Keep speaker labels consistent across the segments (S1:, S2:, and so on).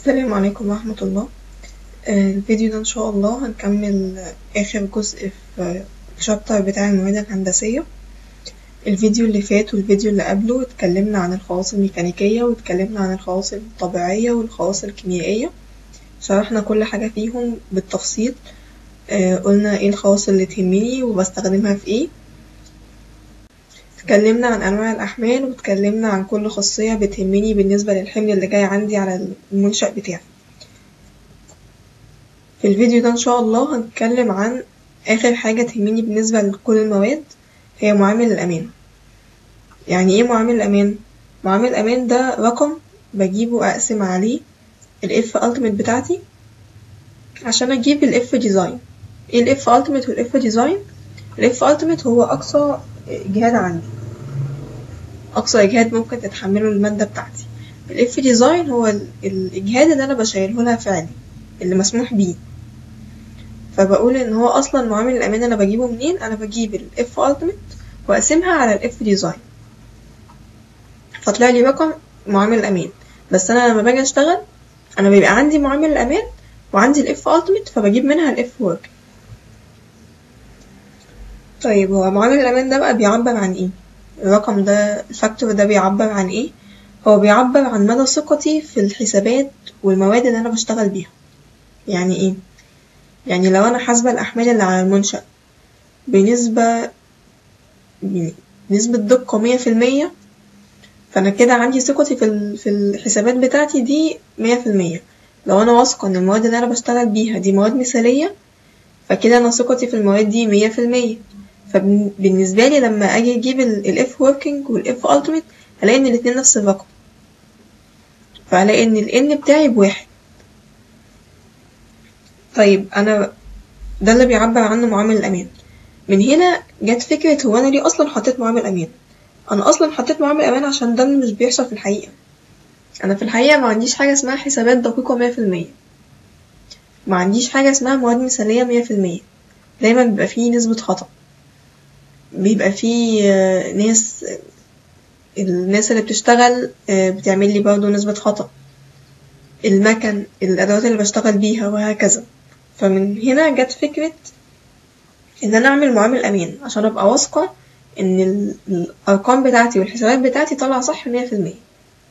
S1: السلام عليكم ورحمة الله آه، الفيديو ده إن شاء الله هنكمل آخر جزء في الشابتر بتاع المواد الهندسية الفيديو اللي فات والفيديو اللي قبله اتكلمنا عن الخواص الميكانيكية واتكلمنا عن الخواص الطبيعية والخواص الكيميائية شرحنا كل حاجة فيهم بالتفصيل آه، قلنا ايه الخواص اللي تهمني وبستخدمها في ايه اتكلمنا عن انواع الاحمال واتكلمنا عن كل خاصية بتهمني بالنسبة للحمل اللي جاي عندي على المنشأ بتاعي في الفيديو ده ان شاء الله هنتكلم عن اخر حاجة تهمني بالنسبة لكل المواد هي معامل الامان يعني ايه معامل الامان معامل الامان ده رقم بجيبه اقسم عليه الاف التيميت بتاعتي عشان اجيب الاف ديزاين ايه الاف التيميت والاف ديزاين الاف التيميت هو اقصى اجهاد عندي اقصى اجهاد ممكن تتحمله المادة بتاعتي الاف ديزاين هو ال- الاجهاد اللي انا بشيله لها فعلي اللي مسموح بيه فبقول ان هو اصلا معامل الامان انا بجيبه منين انا بجيب الاف التيميت واقسمها على الاف ديزاين فطلع لي رقم معامل الامان بس انا لما باجي اشتغل انا بيبقى عندي معامل الامان وعندي الاف التيميت فبجيب منها الاف ورك طيب هو معامل الامان ده بقى بيعبر عن ايه الرقم ده الفاكتور ده بيعبر عن ايه هو بيعبر عن مدى ثقتي في الحسابات والمواد اللي انا بشتغل بيها يعني ايه يعني لو انا حاسبه الاحمال اللي على المنشأ بنسبة بنسبة دقة مية في المية فانا كده عندي ثقتي في ال- في الحسابات بتاعتي دي مية في المية لو انا واثقة ان المواد اللي انا بشتغل بيها دي مواد مثالية فكده انا ثقتي في المواد دي مية في المية فبالنسبة لي لما اجي اجيب الاف working والاف ultimate هلاقي ان الاتنين نفس الرقم فهلاقي ان ال n بتاعي بواحد طيب انا ده اللي بيعبر عنه معامل الامان من هنا جت فكرة هو انا ليه اصلا حطيت معامل امان انا اصلا حطيت معامل امان عشان ده اللي مش بيحصل في الحقيقة انا في الحقيقة ما عنديش حاجة اسمها حسابات دقيقة مية في المية ما عنديش حاجة اسمها مواد مثالية مية في المية دايما بيبقى فيه نسبة خطأ بيبقى فيه آه، ناس الناس اللي بتشتغل آه، بتعمل لي برضه نسبة خطأ المكن الأدوات اللي بشتغل بيها وهكذا فمن هنا جت فكرة إن أنا أعمل معامل أمان عشان أبقى واثقة إن ال- الأرقام بتاعتي والحسابات بتاعتي طالعة صح مية في المية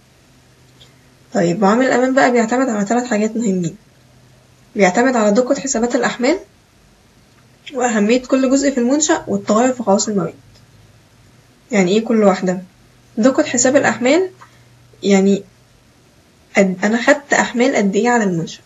S1: طيب معامل الأمان بقى بيعتمد على ثلاث حاجات مهمين بيعتمد على دقة حسابات الأحمال وأهمية كل جزء في المنشأ والتغير في خواص المواد يعني إيه كل واحدة دقة حساب الأحمال يعني قد أنا خدت أحمال قد إيه على المنشأ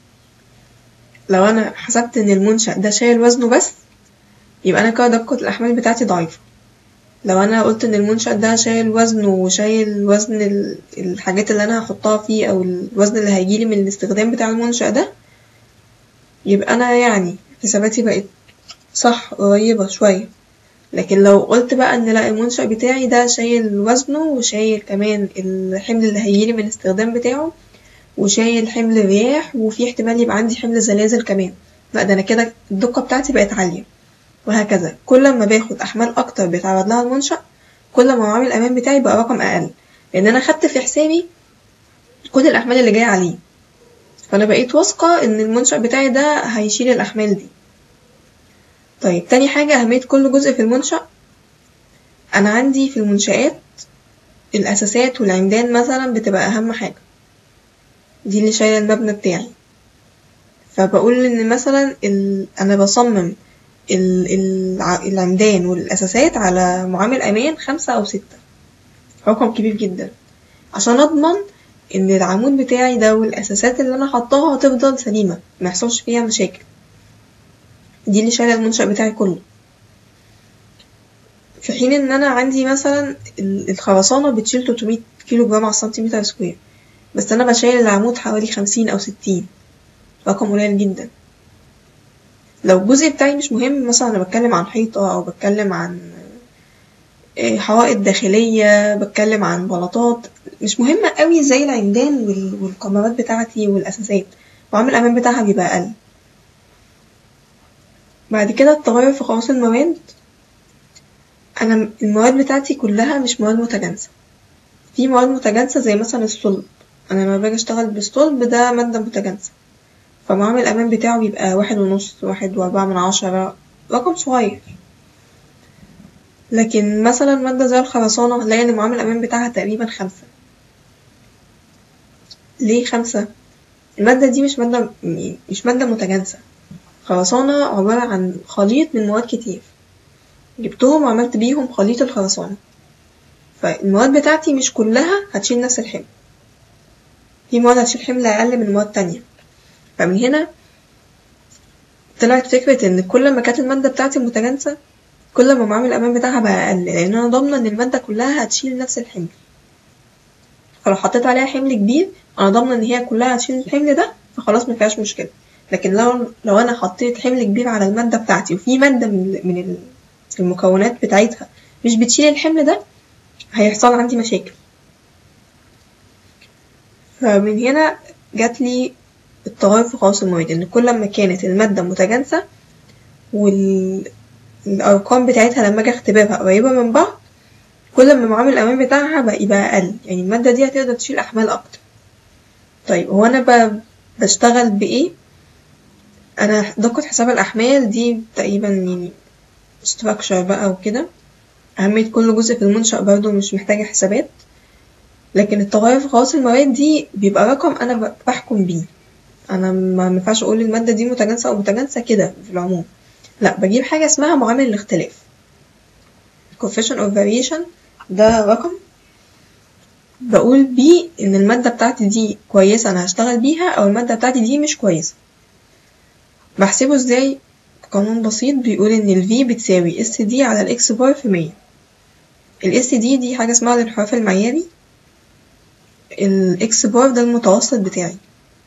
S1: لو أنا حسبت إن المنشأ ده شايل وزنه بس يبقى أنا كده دقة الأحمال بتاعتي ضعيفة لو أنا قلت إن المنشأ ده شايل وزنه وشايل وزن ال- الحاجات اللي أنا هحطها فيه أو الوزن اللي هيجيلي من الاستخدام بتاع المنشأ ده يبقى أنا يعني حساباتي بقت صح قريبة شوية لكن لو قلت بقى ان لا المنشأ بتاعي ده شايل وزنه وشايل كمان الحمل اللي هيجيلي من الاستخدام بتاعه وشايل حمل رياح وفي احتمال يبقى عندي حمل زلازل كمان لا ده انا كده الدقة بتاعتي بقت عالية وهكذا كل ما باخد احمال اكتر بيتعرض لها المنشأ كل ما معامل الامان بتاعي بقى رقم اقل لان انا خدت في حسابي كل الاحمال اللي جاية عليه فانا بقيت واثقة ان المنشأ بتاعي ده هيشيل الاحمال دي طيب تاني حاجة أهمية كل جزء في المنشأ أنا عندي في المنشآت الأساسات والعمدان مثلا بتبقى أهم حاجة دي اللي شايلة المبنى بتاعي فبقول إن مثلا ال... أنا بصمم ال... الع... العمدان والأساسات على معامل أمان خمسة أو ستة رقم كبير جدا عشان أضمن إن العمود بتاعي ده والأساسات اللي أنا حطاها تفضل سليمة محصلش فيها مشاكل دي اللي شايلة المنشأ بتاعي كله في حين ان انا عندي مثلا ال- الخرسانة بتشيل 300 كيلو جرام على السنتيمتر سكوير بس انا بشيل العمود حوالي 50 او 60 رقم قليل جدا لو الجزء بتاعي مش مهم مثلا انا بتكلم عن حيطة او بتكلم عن آه، حوائط داخلية بتكلم عن بلاطات مش مهمة قوي زي العمدان وال- والكمرات بتاعتي والاساسات وعامل الامان بتاعها بيبقى اقل بعد كده التغير في خواص المواد انا المواد بتاعتي كلها مش مواد متجانسة في مواد متجانسة زي مثلا الصلب أنا لما باجي أشتغل بالصلب ده مادة متجانسة فمعامل الأمان بتاعه بيبقى واحد ونص واحد وأربعة من عشرة رقم صغير لكن مثلا مادة زي الخرسانة هنلاقي إن معامل الأمان بتاعها تقريبا خمسة ليه خمسة؟ المادة دي مش مادة مش مادة متجانسة خرسانة عبارة عن خليط من مواد كتير جبتهم وعملت بيهم خليط الخرسانة فالمواد بتاعتي مش كلها هتشيل نفس الحمل في مواد هتشيل حمل أقل من مواد تانية فمن هنا طلعت فكرة إن كل ما كانت المادة بتاعتي متجانسة كل ما معامل الأمان بتاعها بقى أقل لأن أنا ضامنة إن المادة كلها هتشيل نفس الحمل فلو حطيت عليها حمل كبير أنا ضامنة إن هي كلها هتشيل الحمل ده فخلاص مفيهاش مشكلة لكن لو لو أنا حطيت حمل كبير على المادة بتاعتي وفي مادة من من المكونات بتاعتها مش بتشيل الحمل ده هيحصل عندي مشاكل فمن هنا جاتلي التغير في خواص المواد إن كل ما كانت المادة متجانسة والأرقام بتاعتها لما أجي أختبرها قريبة من بعض كل ما معامل الأمان بتاعها بقى يبقى أقل يعني المادة دي هتقدر تشيل أحمال أكتر طيب هو أنا بشتغل بإيه؟ أنا دقة حساب الأحمال دي تقريبا يعني structure بقى وكده أهمية كل جزء في المنشأ برضه مش محتاجة حسابات لكن التغير في خواص المواد دي بيبقى رقم أنا بحكم بيه أنا ما ينفعش أقول المادة دي متجانسة أو متجانسة كده في العموم لأ بجيب حاجة اسمها معامل الاختلاف coefficient of variation ده رقم بقول بيه إن المادة بتاعتي دي كويسة أنا هشتغل بيها أو المادة بتاعتي دي مش كويسة بحسبه ازاي قانون بسيط بيقول إن ال V بتساوي اس دي على الإكس بار في مية الاس دي دي حاجة اسمها الانحراف المعياري الإكس بار ده المتوسط بتاعي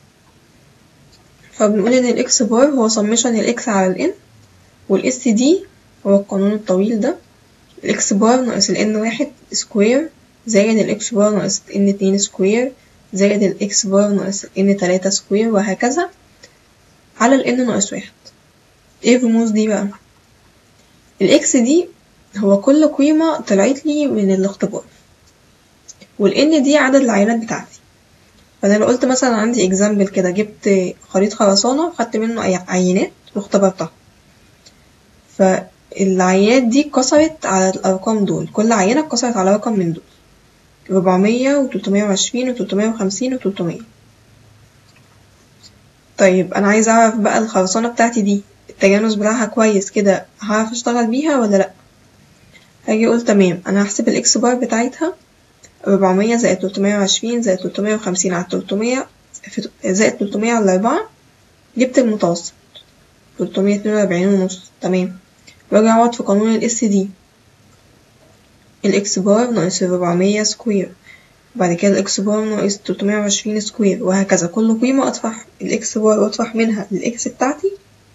S1: فبنقول إن الإكس بار هو سمشن الإكس على الإن والإس دي هو القانون الطويل ده الإكس بار ناقص الإن واحد سكوير زائد الإكس بار ناقص الإن اتنين سكوير زائد الإكس بار ناقص الإن تلاتة سكوير وهكذا على الإن ناقص واحد ايه الرموز دي بقى الإكس دي هو كل قيمة طلعت لي من الاختبار والإن دي عدد العينات بتاعتي فأنا لو قلت مثلا عندي إكزامبل كده جبت خليط خرسانة وخدت منه عينات واختبرتها فالعينات دي اتكسرت على الأرقام دول كل عينة اتكسرت على رقم من دول ربعمية وتلتمية وعشرين وتلتمية وخمسين وتلتمية طيب أنا عايزة أعرف بقى الخرسانة بتاعتي دي التجانس بتاعها كويس كده هعرف أشتغل بيها ولا لأ هاجي أقول تمام أنا هحسب الإكس بار بتاعتها ربعمية زائد تلتمية وعشرين زائد تلتمية وخمسين على تلتمية زائد تلتمية على أربعة جبت المتوسط تلتمية اتنين وأربعين ونص تمام واجي أقعد في قانون الاس دي الإكس بار ناقص ربعمية سكوير بعد كده الإكس بار ناقص تلتمية وعشرين سكوير وهكذا كل قيمة أطرح الإكس بار وأطرح منها الإكس بتاعتي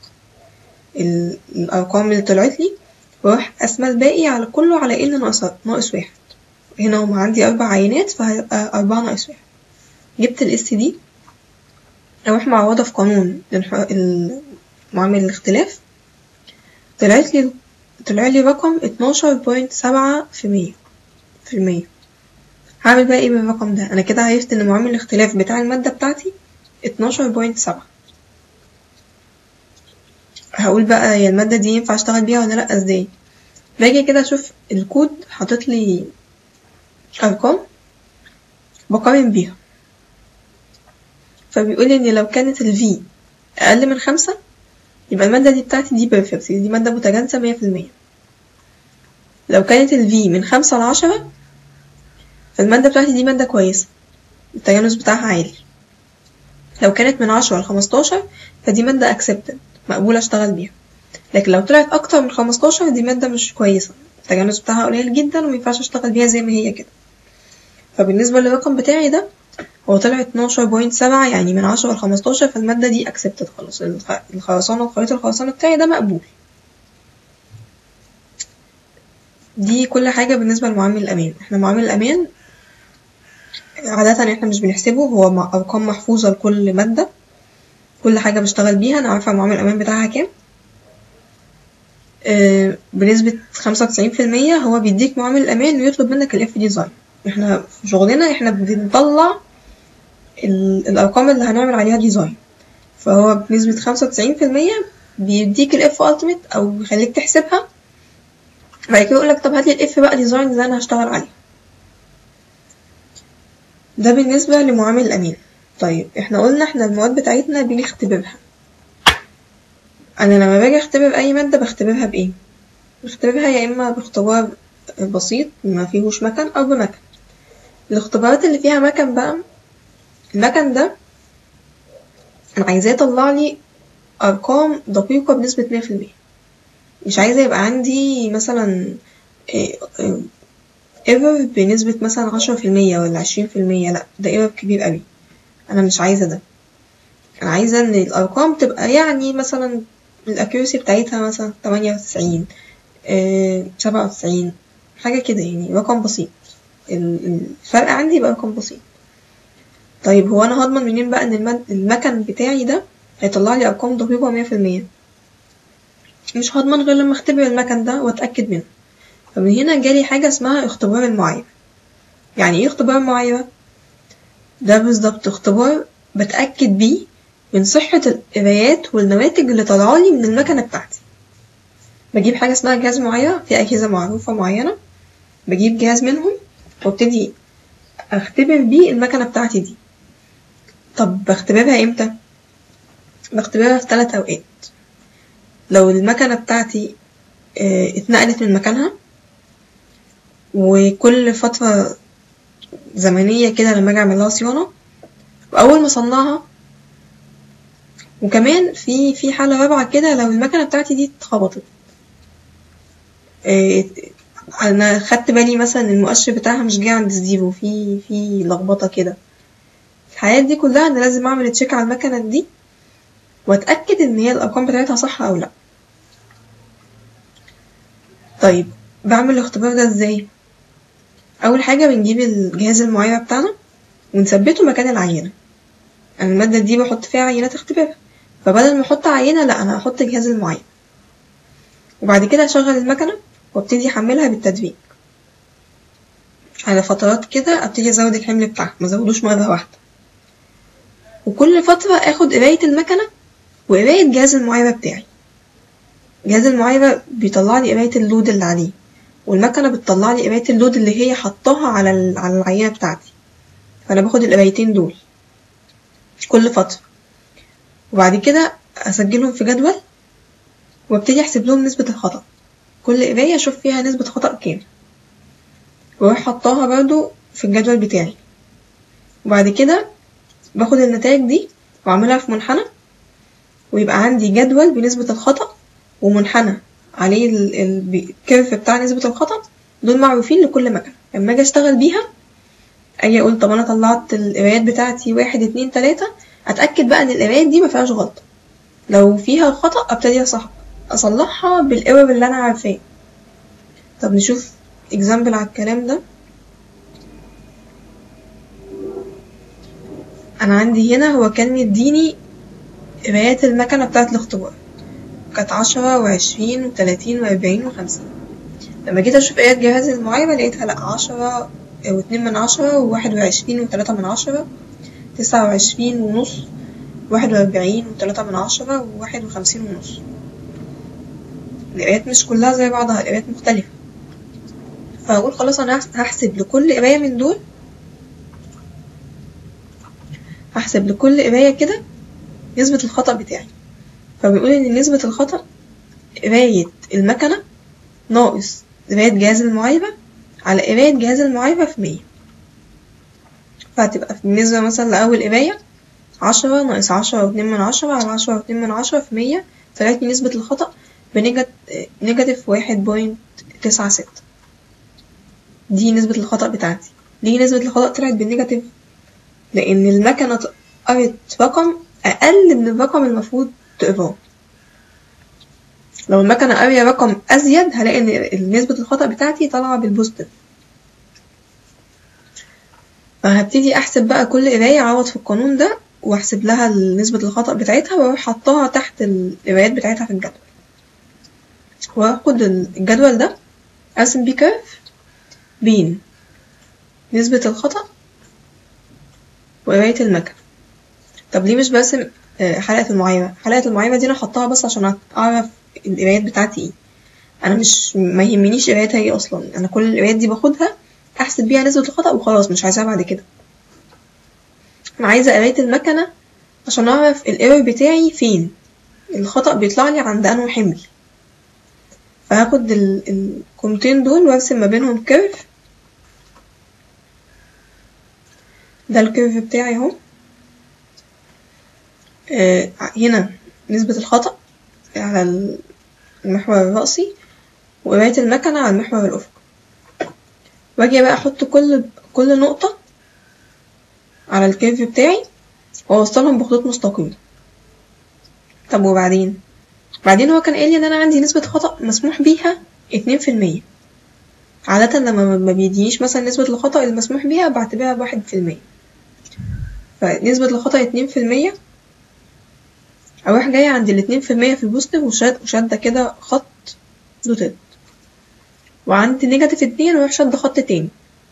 S1: الأرقام اللي طلعت لي وأروح أقسم الباقي على كله على إن ناقص ناقص واحد هنا هما عندي أربع عينات فهيبقى أربعة ناقص واحد جبت الإس دي أروح معوضة في قانون معامل الاختلاف طلعت لي طلع لي رقم اتناشر بوينت سبعة في مية في المية هعمل بقى ايه بالرقم ده أنا كده عرفت إن معامل الاختلاف بتاع المادة بتاعتي اتناشر بوينت سبعة هقول بقى هي المادة دي ينفع أشتغل بيها ولا لأ ازاي باجي كده أشوف الكود حاطط لي أرقام بقارن بيها فبيقول إن لو كانت ال V أقل من خمسة يبقى المادة دي بتاعتي دي بيرفكت دي مادة متجانسة مية في المية لو كانت ال V من خمسة لعشرة فالمادة بتاعتي دي مادة كويسة التجانس بتاعها عالي لو كانت من عشرة لخمستاشر فدي مادة accepted مقبولة أشتغل بيها لكن لو طلعت أكتر من خمستاشر دي مادة مش كويسة التجانس بتاعها قليل جدا ومينفعش أشتغل بيها زي ما هي كده فبالنسبة للرقم بتاعي ده هو طلع اتناشر بوينت سبعة يعني من عشرة لخمستاشر فالمادة دي accepted خلاص الخرسانة وخليط الخرسانة بتاعي ده مقبول دي كل حاجة بالنسبة لمعامل الأمان احنا معامل الأمان عادة احنا مش بنحسبه هو أرقام محفوظة لكل مادة كل حاجة بشتغل بيها أنا عارفة معامل الأمان بتاعها كام آه بنسبة خمسة وتسعين في المية هو بيديك معامل الأمان ويطلب منك الاف ديزاين احنا في شغلنا احنا بنطلع ال- الأرقام اللي هنعمل عليها ديزاين فهو بنسبة خمسة وتسعين في المية بيديك الاف التيميت أو بيخليك تحسبها بعد كده يقولك طب هاتلي الاف بقى ديزاين اللي أنا هشتغل عليه ده بالنسبة لمعامل الأمين طيب احنا قلنا احنا المواد بتاعتنا بنختبرها أنا لما باجي أختبر أي مادة بختبرها بإيه؟ بختبرها يا إما باختبار بسيط ما فيهوش مكن أو بمكن الاختبارات اللي فيها مكن بقى المكن ده أنا عايزاه يطلع لي أرقام دقيقة بنسبة مية في المية مش عايزة يبقى عندي مثلا ايرور بنسبة مثلا عشرة في المية ولا عشرين في المية لأ ده ايرور كبير أوي أنا مش عايزة ده أنا عايزة إن الأرقام تبقى يعني مثلا الأكيورسي بتاعتها مثلا تمانية وتسعين سبعة وتسعين حاجة كده يعني رقم بسيط ال- الفرق عندي يبقى رقم بسيط طيب هو أنا هضمن منين بقى إن المد- المكن بتاعي ده هيطلع لي أرقام دقيقة مية في المية مش هضمن غير لما اختبر المكن ده واتأكد منه فمن هنا جالي حاجة اسمها اختبار المعايرة يعني ايه اختبار المعايرة؟ ده بالظبط اختبار بتأكد بيه من صحة القرايات والنواتج اللي طالعالي من المكنة بتاعتي بجيب حاجة اسمها جهاز معايرة في أجهزة معروفة معينة بجيب جهاز منهم وابتدي اختبر بيه المكنة بتاعتي دي طب بختبرها امتى؟ بختبرها في ثلاث أوقات لو المكنة بتاعتي اه اتنقلت من مكانها وكل فترة زمنية كده لما اجي اعمل لها صيانة وأول ما اصنعها وكمان في في حالة رابعة كده لو المكنة بتاعتي دي اتخبطت اه انا خدت بالي مثلا المؤشر بتاعها مش جاي عند الزيرو في في لخبطة كده الحاجات دي كلها انا لازم اعمل تشيك على المكنة دي واتأكد ان هي الارقام بتاعتها صح او لا طيب بعمل الاختبار ده ازاي اول حاجة بنجيب الجهاز المعايرة بتاعنا ونثبته مكان العينة انا المادة دي بحط فيها عينات اختبار فبدل ما احط عينة لا انا هحط جهاز المعايرة وبعد كده اشغل المكنة وابتدي احملها بالتدريج على فترات كده ابتدي ازود الحمل بتاعها مزودوش مرة واحدة وكل فترة اخد قراية المكنة وقراية جهاز المعايرة بتاعي جهاز المعايرة بيطلع لي قراية اللود اللي عليه والمكنة بتطلع لي قراية اللود اللي هي حطاها على ال- على العينة بتاعتي فأنا باخد القرايتين دول كل فترة وبعد كده أسجلهم في جدول وابتدي أحسب لهم نسبة الخطأ كل قراية أشوف فيها نسبة خطأ كام وأروح حطاها برضو في الجدول بتاعي وبعد كده باخد النتائج دي وأعملها في منحنى ويبقى عندي جدول بنسبة الخطأ ومنحنى عليه ال- ال- الكيرف بتاع نسبة الخطأ دول معروفين لكل مكنة لما أجي أشتغل بيها أجي أقول طب أنا طلعت القرايات بتاعتي واحد اتنين تلاتة أتأكد بقى إن القرايات دي مفيهاش غلطة لو فيها خطأ أبتدي أصح أصلحها بالإيرور اللي أنا عارفاه طب نشوف اكزامبل على الكلام ده أنا عندي هنا هو كان مديني قرايات المكنة بتاعة الاختبار كانت عشرة وعشرين وتلاتين وأربعين وخمسين لما جيت أشوف قرايات جهاز المعايرة لقيتها لأ عشرة واتنين من عشرة وواحد وعشرين وتلاتة من عشرة تسعة وعشرين ونص واحد وأربعين وتلاتة من عشرة وواحد وخمسين ونص القرايات مش كلها زي بعضها القرايات مختلفة فأقول خلاص أنا هحسب لكل قراية من دول هحسب لكل قراية كده نسبة الخطأ بتاعي فبيقول إن نسبة الخطأ قراية المكنة ناقص قراية جهاز المعايرة على قراية جهاز المعايرة في مية فهتبقى بالنسبة مثلا لأول قراية عشرة ناقص عشرة واتنين من عشرة على عشرة واتنين من عشرة في مية طلعت لي نسبة الخطأ بنيجاتيف واحد بوينت تسعة ستة دي نسبة الخطأ بتاعتي ليه نسبة الخطأ طلعت بالنيجاتيف لأن المكنة قرت رقم أقل من الرقم المفروض تقراه لو المكنة قارية رقم أزيد هلاقي إن نسبة الخطأ بتاعتي طالعة بالبوزيتيف فهبتدي أحسب بقى كل قراية أعوض في القانون ده وأحسب لها نسبة الخطأ بتاعتها وأروح حطاها تحت القرايات بتاعتها في الجدول وآخد الجدول ده أرسم بيه كيرف بين نسبة الخطأ وقراية المكنة طب ليه مش برسم آه، حلقة المعايرة حلقة المعايرة دي أنا حطاها بس عشان أعرف القرايات بتاعتي ايه أنا مش ما يهمنيش قرايتها ايه أصلا أنا كل القرايات دي باخدها أحسب بيها نسبة الخطأ وخلاص مش عايزاها بعد كده أنا عايزة قراية المكنة عشان أعرف الايرور بتاعي فين الخطأ بيطلع لي عند أنه حمل فهاخد القيمتين دول وارسم ما بينهم كيرف ده الكيرف بتاعي اهو آه هنا نسبة الخطأ على المحور الرأسي وقراية المكنة على المحور الأفقي واجي بقى احط كل كل نقطة على الكيرف بتاعي واوصلهم بخطوط مستقيمة طب وبعدين بعدين هو كان قال لي ان انا عندي نسبة خطأ مسموح بيها اتنين في المية عادة لما ما بيدينيش مثلا نسبة الخطأ المسموح بيها بعتبرها بواحد في المية فنسبة الخطأ اتنين في المية أروح جاية عند الاتنين في المية في البوزيتيف وشادة كده خط دوتد وعند نيجاتيف اتنين أروح شادة خط تاني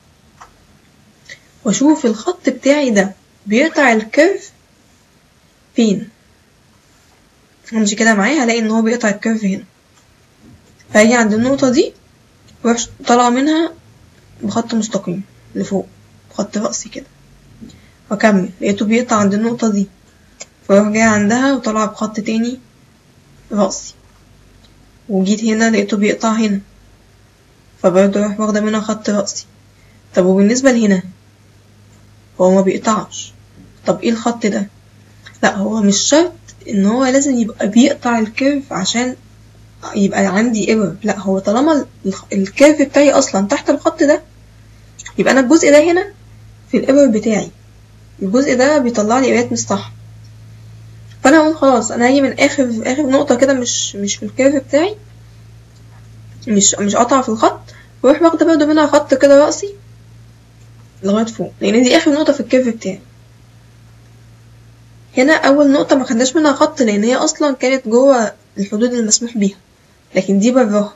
S1: وأشوف الخط بتاعي ده بيقطع الكيرف فين همشي كده معاه هلاقي ان هو بيقطع الكيرف هنا فهاجي عند النقطة دي واروح طالعة منها بخط مستقيم لفوق بخط رأسي كده واكمل لقيته بيقطع عند النقطة دي فاروح جاية عندها وطالعة بخط تاني رأسي وجيت هنا لقيته بيقطع هنا فبرضه اروح واخدة منها خط رأسي طب وبالنسبة لهنا هو ما بيقطعش طب ايه الخط ده لا هو مش شرط ان هو لازم يبقى بيقطع الكيرف عشان يبقى عندي ايرور لا هو طالما الكيرف بتاعي اصلا تحت الخط ده يبقى انا الجزء ده هنا في الايرور بتاعي الجزء ده بيطلع لي قرايات مش صح فانا اقول خلاص انا هاجي من اخر اخر نقطه كده مش مش في الكيرف بتاعي مش مش قاطعه في الخط واروح واخده برضه منها خط كده راسي لغايه فوق لان دي اخر نقطه في الكيرف بتاعي هنا اول نقطه ما خدناش منها خط لان هي اصلا كانت جوه الحدود المسموح بيها لكن دي براها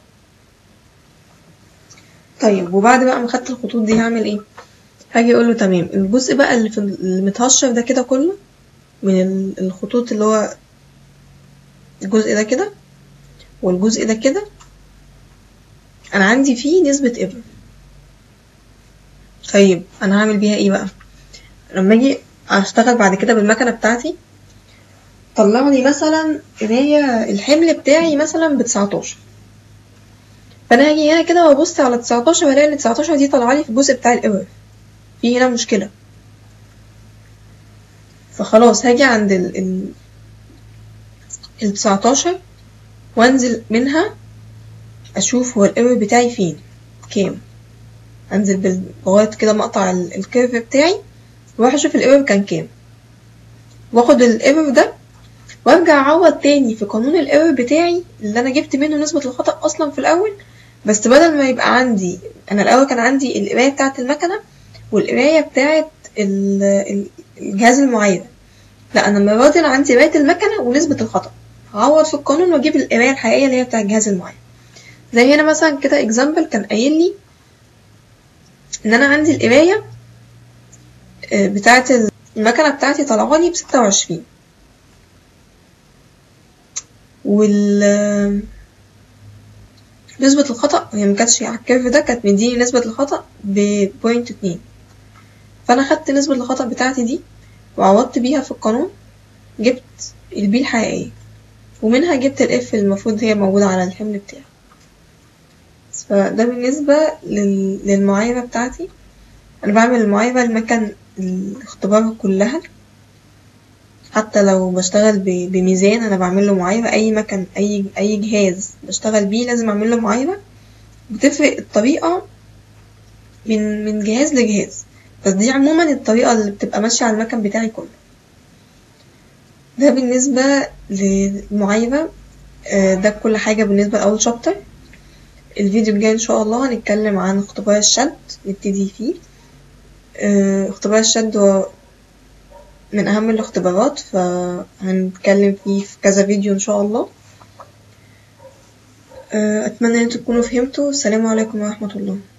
S1: طيب وبعد بقى ما خدت الخطوط دي هعمل ايه هاجي اقوله تمام الجزء بقى اللي في المتهشر ده كده كله من الخطوط اللي هو الجزء ده كده والجزء ده كده انا عندي فيه نسبة ابر طيب انا هعمل بيها ايه بقى لما اجي اشتغل بعد كده بالمكنة بتاعتي طلع لي مثلا ان هي الحمل بتاعي مثلا بتسعتاشر فانا هاجي هنا كده وابص على تسعتاشر هلاقي ان تسعتاشر دي طالعه لي في الجزء بتاع الابر في هنا مشكلة فخلاص هاجي عند ال ال التسعتاشر وانزل منها اشوف هو الايرور بتاعي فين كام انزل لغاية كده مقطع الكيرف بتاعي واروح اشوف الايرور كان كام واخد الايرور ده وارجع اعوض تاني في قانون الايرور بتاعي اللي انا جبت منه نسبة الخطأ اصلا في الاول بس بدل ما يبقى عندي انا الاول كان عندي القراية بتاعة المكنة والقراية بتاعة الجهاز المعايرة لا أنا المرة دي أنا عندي قراية المكنة ونسبة الخطأ هعوض في القانون وأجيب القراية الحقيقية اللي هي بتاع الجهاز المعايرة زي هنا مثلا كده اكزامبل كان قايل لي إن أنا عندي القراية آه، بتاعة المكنة بتاعتي طالعة لي بستة وعشرين وال نسبة الخطأ هي مكانتش على الكيرف ده كانت مديني نسبة الخطأ ببوينت اتنين فانا خدت نسبة الخطأ بتاعتي دي وعوضت بيها في القانون جبت البي الحقيقية ومنها جبت الاف المفروض هي موجودة على الحمل بتاعي فده بالنسبة للمعايرة بتاعتي أنا بعمل المعايرة لمكان الاختبار كلها حتى لو بشتغل بميزان أنا بعمل له معايرة أي مكان أي أي جهاز بشتغل بيه لازم أعمل له معايرة بتفرق الطريقة من من جهاز لجهاز بس دي عموما الطريقة اللي بتبقى ماشية على المكن بتاعي كله ده بالنسبة للمعايرة آه، ده كل حاجة بالنسبة لأول شابتر الفيديو الجاي إن شاء الله هنتكلم عن اختبار الشد نبتدي فيه آه، اختبار الشد هو من أهم الاختبارات فهنتكلم فيه في كذا فيديو إن شاء الله آه، أتمنى أن تكونوا فهمتوا السلام عليكم ورحمة الله